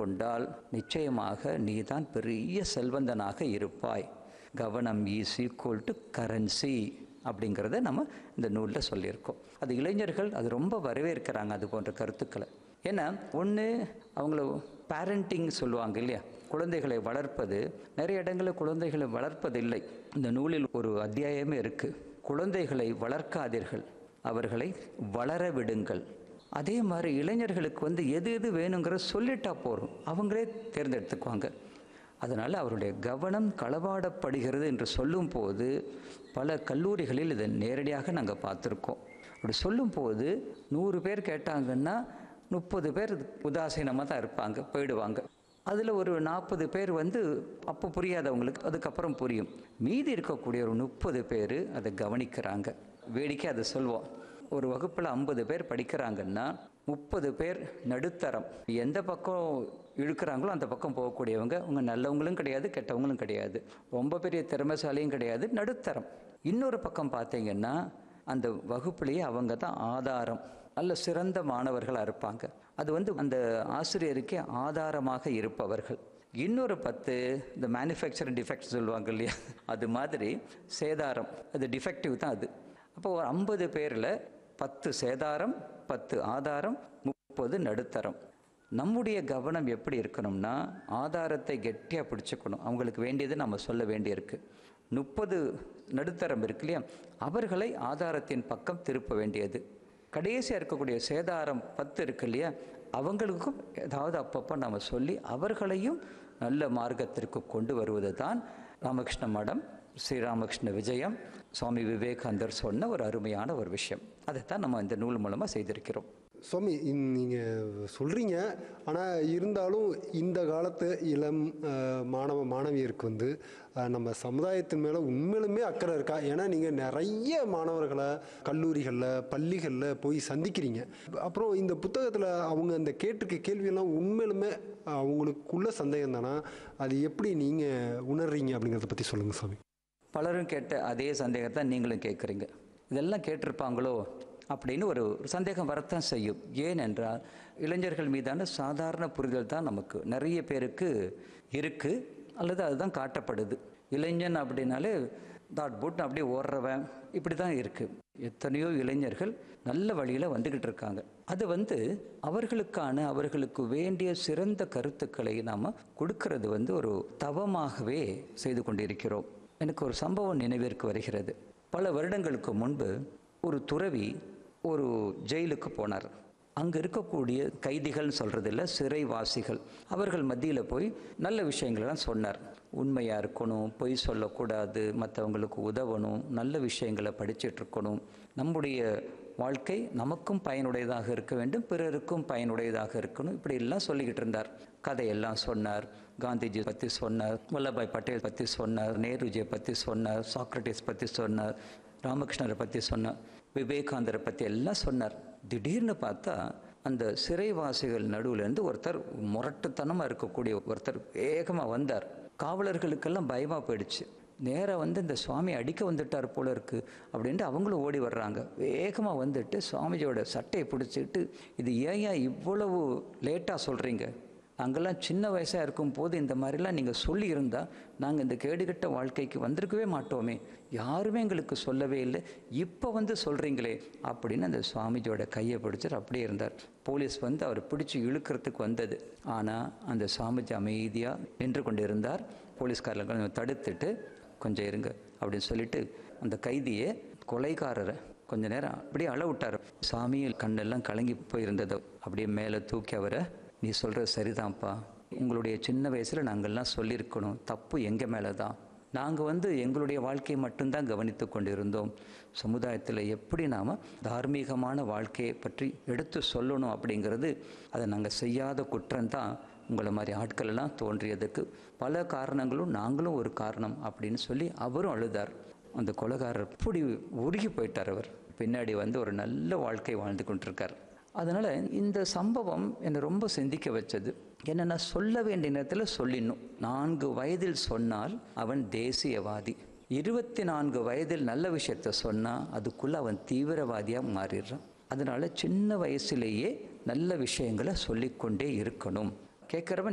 கொண்டால் நிச்சயமாக நீதான் பெரிய செல்வந்தனாக இருப்பாய் கவனம் இஸ் ஈக்குவல் டு கரன்சி அப்படிங்கிறத நம்ம இந்த நூலில் சொல்லியிருக்கோம் அது இளைஞர்கள் அது ரொம்ப வரவேற்கிறாங்க அது போன்ற கருத்துக்களை ஏன்னா ஒன்று அவங்கள பேரண்டிங் சொல்லுவாங்க இல்லையா குழந்தைகளை வளர்ப்பது நிறைய இடங்களில் குழந்தைகளை வளர்ப்பதில்லை இந்த நூலில் ஒரு அத்தியாயமே இருக்குது குழந்தைகளை வளர்க்காதீர்கள் அவர்களை வளர விடுங்கள் அதே மாதிரி இளைஞர்களுக்கு வந்து எது எது வேணுங்கிற சொல்லிட்டா போதும் அவங்களே தேர்ந்தெடுத்துக்குவாங்க அதனால் அவருடைய கவனம் களவாடப்படுகிறது என்று சொல்லும்போது பல கல்லூரிகளில் இதை நேரடியாக நாங்கள் பார்த்துருக்கோம் அப்படி சொல்லும்போது நூறு பேர் கேட்டாங்கன்னா முப்பது பேர் உதாசீனமாக தான் இருப்பாங்க போயிடுவாங்க அதில் ஒரு நாற்பது பேர் வந்து அப்போ புரியாதவங்களுக்கு அதுக்கப்புறம் புரியும் மீதி இருக்கக்கூடிய ஒரு முப்பது பேர் அதை கவனிக்கிறாங்க வேடிக்கை அதை சொல்வோம் ஒரு வகுப்பில் ஐம்பது பேர் படிக்கிறாங்கன்னா முப்பது பேர் நடுத்தரம் எந்த பக்கம் இழுக்கிறாங்களோ அந்த பக்கம் போகக்கூடியவங்க அவங்க நல்லவங்களும் கிடையாது கெட்டவங்களும் கிடையாது ரொம்ப பெரிய திறமைசாலியும் கிடையாது நடுத்தரம் இன்னொரு பக்கம் பார்த்தீங்கன்னா அந்த வகுப்புலேயே அவங்க தான் ஆதாரம் நல்ல சிறந்த மாணவர்களாக இருப்பாங்க அது வந்து அந்த ஆசிரியருக்கே ஆதாரமாக இருப்பவர்கள் இன்னொரு பத்து இந்த மேனுஃபேக்சரிங் டிஃபெக்ட் சொல்லுவாங்க இல்லையா அது மாதிரி சேதாரம் அது டிஃபெக்டிவ் தான் அது அப்போ ஒரு ஐம்பது பேரில் பத்து சேதாரம் பத்து ஆதாரம் முப்பது நடுத்தரம் நம்முடைய கவனம் எப்படி இருக்கணும்னா ஆதாரத்தை கெட்டியாக பிடிச்சுக்கணும் அவங்களுக்கு வேண்டியது நம்ம சொல்ல வேண்டியிருக்கு முப்பது நடுத்தரம் இருக்கு இல்லையா அவர்களை ஆதாரத்தின் பக்கம் திருப்ப வேண்டியது கடைசியாக இருக்கக்கூடிய சேதாரம் பத்து இருக்கு இல்லையா அவங்களுக்கும் ஏதாவது அப்பப்போ நம்ம சொல்லி அவர்களையும் நல்ல மார்க்கத்திற்கு கொண்டு வருவது தான் ராமகிருஷ்ண மடம் ஸ்ரீராமகிருஷ்ண விஜயம் சுவாமி விவேகானந்தர் சொன்ன ஒரு அருமையான ஒரு விஷயம் அதைத்தான் நம்ம இந்த நூல் மூலமாக செய்திருக்கிறோம் சுவாமி நீங்கள் சொல்கிறீங்க ஆனால் இருந்தாலும் இந்த காலத்து இளம் அஹ், மாணவ மாணவியருக்கு வந்து அஹ், நம்ம சமுதாயத்தின் மேலே உண்மையிலுமே அக்கறை இருக்கா ஏன்னா நீங்கள் நிறைய மாணவர்களை கல்லூரிகளில் பள்ளிகளில் போய் சந்திக்கிறீங்க அப்புறம் இந்த புத்தகத்தில் அவங்க அந்த கேட்டிருக்க கேள்வியெல்லாம் உண்மையிலுமே அவங்களுக்குள்ள சந்தேகம் தானா அது எப்படி நீங்கள் உணர்றீங்க அப்படிங்கிறத பற்றி சொல்லுங்கள் சாமி பலரும் கேட்ட அதே சந்தேகத்தை நீங்களும் கேட்குறீங்க இதெல்லாம் கேட்டிருப்பாங்களோ அப்படின்னு ஒரு ஒரு சந்தேகம் வரத்தான் செய்யும் ஏனென்றால் இளைஞர்கள் மீதான சாதாரண புரிதல் தான் நமக்கு நிறைய பேருக்கு இருக்குது அல்லது அதுதான் காட்டப்படுது இளைஞன் அப்படின்னாலே தாட் புட் அப்படியே ஓடுறவன் இப்படி தான் இருக்குது எத்தனையோ இளைஞர்கள் நல்ல வழியில் வந்துக்கிட்டு இருக்காங்க அது வந்து அவர்களுக்கான அவர்களுக்கு வேண்டிய சிறந்த கருத்துக்களை நாம் கொடுக்கறது வந்து ஒரு தவமாகவே செய்து கொண்டிருக்கிறோம் எனக்கு ஒரு சம்பவம் நினைவிற்கு வருகிறது பல வருடங்களுக்கு முன்பு ஒரு துறவி ஒரு ஜெயிலுக்கு போனார் அங்கே இருக்கக்கூடிய கைதிகள்னு சொல்கிறது இல்லை சிறைவாசிகள் அவர்கள் மத்தியில் போய் நல்ல விஷயங்களெல்லாம் சொன்னார் உண்மையாக இருக்கணும் பொய் சொல்லக்கூடாது மற்றவங்களுக்கு உதவணும் நல்ல விஷயங்களை படிச்சிட்டு இருக்கணும் நம்முடைய வாழ்க்கை நமக்கும் பயனுடையதாக இருக்க வேண்டும் பிறருக்கும் பயனுடையதாக இருக்கணும் இப்படி எல்லாம் சொல்லிக்கிட்டு இருந்தார் கதையெல்லாம் சொன்னார் காந்திஜி பற்றி சொன்னார் வல்லபாய் பட்டேல் பற்றி சொன்னார் நேருஜியை பற்றி சொன்னார் சாக்ரட்டிஸ் பற்றி சொன்னார் ராமகிருஷ்ணரை பற்றி சொன்னார் விவேகானந்தரை பற்றி எல்லாம் சொன்னார் திடீர்னு பார்த்தா அந்த சிறைவாசிகள் நடுவுலேருந்து ஒருத்தர் முரட்டுத்தனமாக இருக்கக்கூடிய ஒருத்தர் வேகமாக வந்தார் காவலர்களுக்கெல்லாம் பயமாக போயிடுச்சு நேராக வந்து இந்த சுவாமி அடிக்க வந்துட்டார் போல இருக்கு அப்படின்ட்டு அவங்களும் ஓடி வர்றாங்க வேகமாக வந்துட்டு சுவாமிஜியோட சட்டையை பிடிச்சிட்டு இது ஏன் இவ்வளவு லேட்டாக சொல்கிறீங்க அங்கெல்லாம் சின்ன வயசாக இருக்கும் போது இந்த மாதிரிலாம் நீங்கள் சொல்லியிருந்தா நாங்கள் இந்த கேடுகட்ட வாழ்க்கைக்கு வந்திருக்கவே மாட்டோமே யாருமே எங்களுக்கு சொல்லவே இல்லை இப்போ வந்து சொல்கிறீங்களே அப்படின்னு அந்த சுவாமிஜியோட கையை பிடிச்சிட்டு அப்படியே இருந்தார் போலீஸ் வந்து அவர் பிடிச்சி இழுக்கிறதுக்கு வந்தது ஆனால் அந்த சுவாமிஜி அமைதியாக நின்று கொண்டு இருந்தார் போலீஸ்காரர்கள் தடுத்துட்டு கொஞ்சம் இருங்க அப்படின்னு சொல்லிட்டு அந்த கைதியை கொலைகாரரை கொஞ்ச நேரம் அப்படியே அள விட்டார் சாமியில் கண்ணெல்லாம் கலங்கி போயிருந்தது அப்படியே மேலே தூக்கி அவரை நீ சொல்கிறது சரிதான்ப்பா உங்களுடைய சின்ன வயசில் நாங்கள்லாம் சொல்லியிருக்கணும் தப்பு எங்கள் மேலே தான் நாங்கள் வந்து எங்களுடைய வாழ்க்கையை மட்டும்தான் கவனித்து கொண்டிருந்தோம் சமுதாயத்தில் எப்படி நாம் தார்மீகமான வாழ்க்கையை பற்றி எடுத்து சொல்லணும் அப்படிங்கிறது அதை நாங்கள் செய்யாத குற்றம்தான் உங்களை மாதிரி ஆட்கள் எல்லாம் தோன்றியதுக்கு பல காரணங்களும் நாங்களும் ஒரு காரணம் அப்படின்னு சொல்லி அவரும் அழுதார் அந்த கொலைகாரர் இப்படி உருகி போயிட்டார் அவர் பின்னாடி வந்து ஒரு நல்ல வாழ்க்கை வாழ்ந்து கொண்டிருக்கார் அதனால் இந்த சம்பவம் என்னை ரொம்ப சிந்திக்க வச்சது என்னென்னா சொல்ல வேண்டிய நேரத்தில் சொல்லிடணும் நான்கு வயதில் சொன்னால் அவன் தேசியவாதி இருபத்தி நான்கு வயதில் நல்ல விஷயத்த சொன்னால் அதுக்குள்ளே அவன் தீவிரவாதியாக மாறிடுறான் அதனால் சின்ன வயசுலேயே நல்ல விஷயங்களை சொல்லிக்கொண்டே இருக்கணும் கேட்குறவன்